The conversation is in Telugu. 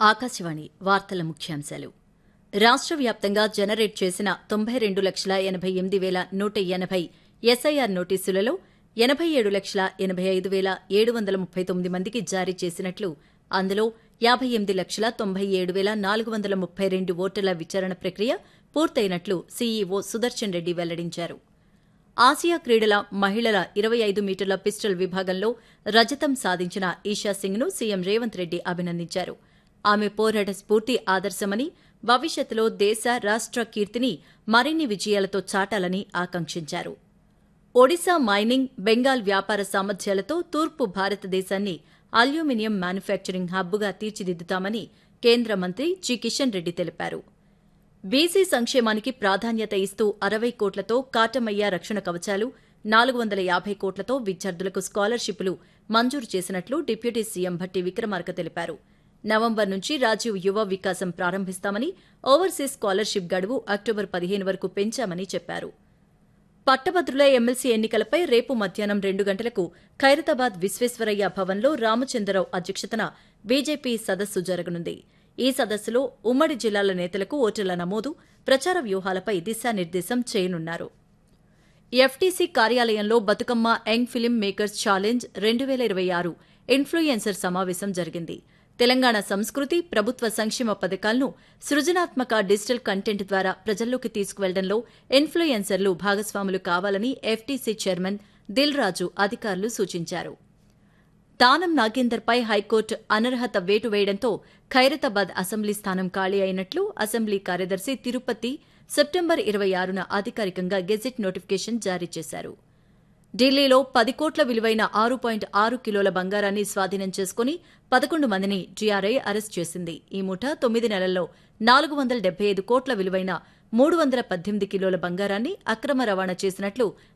ఆకాశవాణి వార్తల ముఖ్యాంశాలు రాష్ట్ర వ్యాప్తంగా జనరేట్ చేసిన తొంభై రెండు లక్షల ఎనభై ఎనిమిది వేల నూట ఎనభై ఎస్ఐఆర్ నోటీసులలో ఎనభై ఏడు లక్షల ఎనభై ఐదు వేల ఏడు వందల ముప్పై తొమ్మిది మందికి జారీ చేసినట్లు అందులో యాభై ఎనిమిది లక్షల తొంభై ఏడు వేల నాలుగు వందల ముప్పై రెండు ఓటర్ల విచారణ ప్రక్రియ పూర్తయినట్లు సీఈఓ సుదర్శన్ రెడ్డి వెల్లడించారు ఆసియా క్రీడల మహిళల ఇరవై ఐదు మీటర్ల పిస్టల్ విభాగంలో రజతం సాధించిన ఈషా సింగ్ను సీఎం రేవంత్ రెడ్డి అభినందించారు ఆమె పోరాట స్ఫూర్తి ఆదర్శమని భవిష్యత్తులో దేశ రాష్ట్ర కీర్తిని మరిన్ని విజయాలతో చాటాలని ఆకాంక్షించారు ఒడిశా మైనింగ్ బెంగాల్ వ్యాపార సామర్థ్యాలతో తూర్పు భారతదేశాన్ని అల్యూమినియం మ్యానుఫ్యాక్చరింగ్ హబ్గా తీర్చిదిద్దుతామని కేంద్ర మంత్రి జి కిషన్ రెడ్డి తెలిపారు బీసీ సంక్షేమానికి ప్రాధాన్యత ఇస్తూ అరవై కోట్లతో కాటమయ్య రక్షణ కవచాలు నాలుగు వందల యాభై కోట్లతో విద్యార్థులకు స్కాలర్షిప్లు మంజూరు చేసినట్లు డిప్యూటీ సీఎం భట్టి విక్రమార్క తెలిపారు నవంబర్ నుంచి రాజీవ్ యువ వికాసం ప్రారంభిస్తామని ఓవర్సీస్ స్కాలర్షిప్ గడువు అక్టోబర్ పదిహేను వరకు పెంచామని చెప్పారు పట్టభద్రుల ఎమ్మెల్సీ ఎన్నికలపై రేపు మధ్యాహ్నం రెండు గంటలకు ఖైరతాబాద్ విశ్వేశ్వరయ్య భవన్లో రామచంద్రరావు అధ్యక్షతన బీజేపీ సదస్సు జరగనుంది ఈ సదస్సులో ఉమ్మడి జిల్లాల నేతలకు ఓటర్ల నమోదు ప్రచార వ్యూహాలపై దిశానిర్దేశం చేయనున్నారు ఎఫ్టీసీ కార్యాలయంలో Bathukamma young film makers challenge రెండు వేల ఇరవై ఆరు ఇన్ఫ్లుయెన్సర్ సమావేశం జరిగింది తెలంగాణ సంస్కృతి ప్రభుత్వ సంక్షేమ పథకాలను సృజనాత్మక డిజిటల్ కంటెంట్ ద్వారా ప్రజల్లోకి తీసుకువెళ్లడంలో ఇన్ఫ్లుయెన్సర్లు భాగస్వాములు కావాలని ఎఫ్టీసీ చైర్మన్ దిల్ రాజు అధికారులు సూచించారు దానం నాగేందర్పై హైకోర్టు అనర్హత వేటు వేయడంతో ఖైరతాబాద్ అసెంబ్లీ స్థానం ఖాళీ అయినట్లు అసెంబ్లీ కార్యదర్శి తిరుపతి సెప్టెంబర్ ఇరవై ఆరున అధికారికంగా గెజిట్ నోటిఫికేషన్ జారీ చేశారు ఢిల్లీలో పది కోట్ల విలువైన ఆరు పాయింట్ ఆరు కిలోల బంగారాన్ని స్వాధీనం చేసుకుని పదకొండు మందిని జీఆర్ఐ అరెస్ట్ చేసింది ఈ ముఠ తొమ్మిది నెలల్లో నాలుగు వందల డెబ్బై ఐదు కోట్ల విలువైన మూడు వందల పద్దెనిమిది కిలోల బంగారాన్ని అక్రమ రవాణా చేసినట్లు